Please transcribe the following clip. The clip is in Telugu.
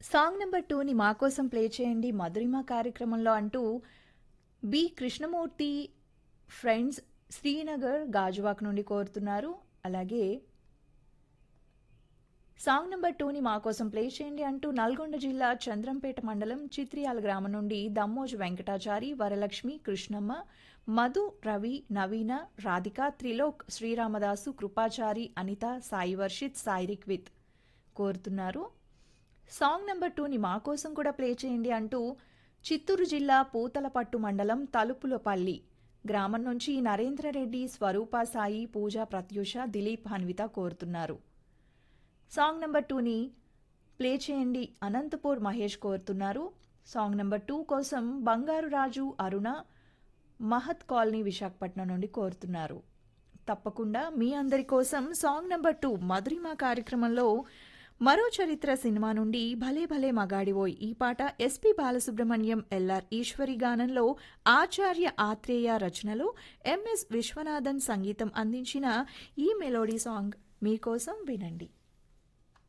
సాంగ్ నెంబర్ టూని మా కోసం ప్లే చేయండి మధురిమ కార్యక్రమంలో అంటూ బి కృష్ణమూర్తి ఫ్రెండ్స్ శ్రీనగర్ గాజువాక్ నుండి కోరుతున్నారు అలాగే సాంగ్ నెంబర్ టూని మా కోసం ప్లే చేయండి అంటూ నల్గొండ జిల్లా చంద్రంపేట మండలం చిత్రియాల గ్రామం నుండి దమ్మోజు వెంకటాచారి వరలక్ష్మి కృష్ణమ్మ మధు రవి నవీన రాధిక త్రిలోక్ శ్రీరామదాసు కృపాచారి అనిత సాయి వర్షిత్ సాయి రిక్విత్ కోరుతున్నారు సాంగ్ నెంబర్ టూని మా కోసం కూడా ప్లే చేయండి అంటూ చిత్తూరు జిల్లా పూతలపట్టు మండలం తలుపులపల్లి గ్రామం నుంచి నరేంద్రరెడ్డి స్వరూప సాయి పూజ ప్రత్యూష దిలీప్ హన్విత కోరుతున్నారు సాంగ్ నెంబర్ టూని ప్లే చేయండి అనంతపూర్ మహేష్ కోరుతున్నారు సాంగ్ నెంబర్ టూ కోసం బంగారు రాజు అరుణ మహత్ కాలనీ విశాఖపట్నం నుండి కోరుతున్నారు తప్పకుండా మీ అందరి కోసం సాంగ్ నెంబర్ టూ మధురిమ కార్యక్రమంలో మరో చరిత్ర సినిమా నుండి భలే భలే మగాడివోయ్ ఈ పాట ఎస్పి బాలసుబ్రహ్మణ్యం ఎల్ఆర్ ఈశ్వరి గానంలో ఆచార్య ఆత్రేయ రచనలో ఎంఎస్ విశ్వనాథన్ సంగీతం అందించిన ఈ మెలోడీ సాంగ్ మీకోసం వినండి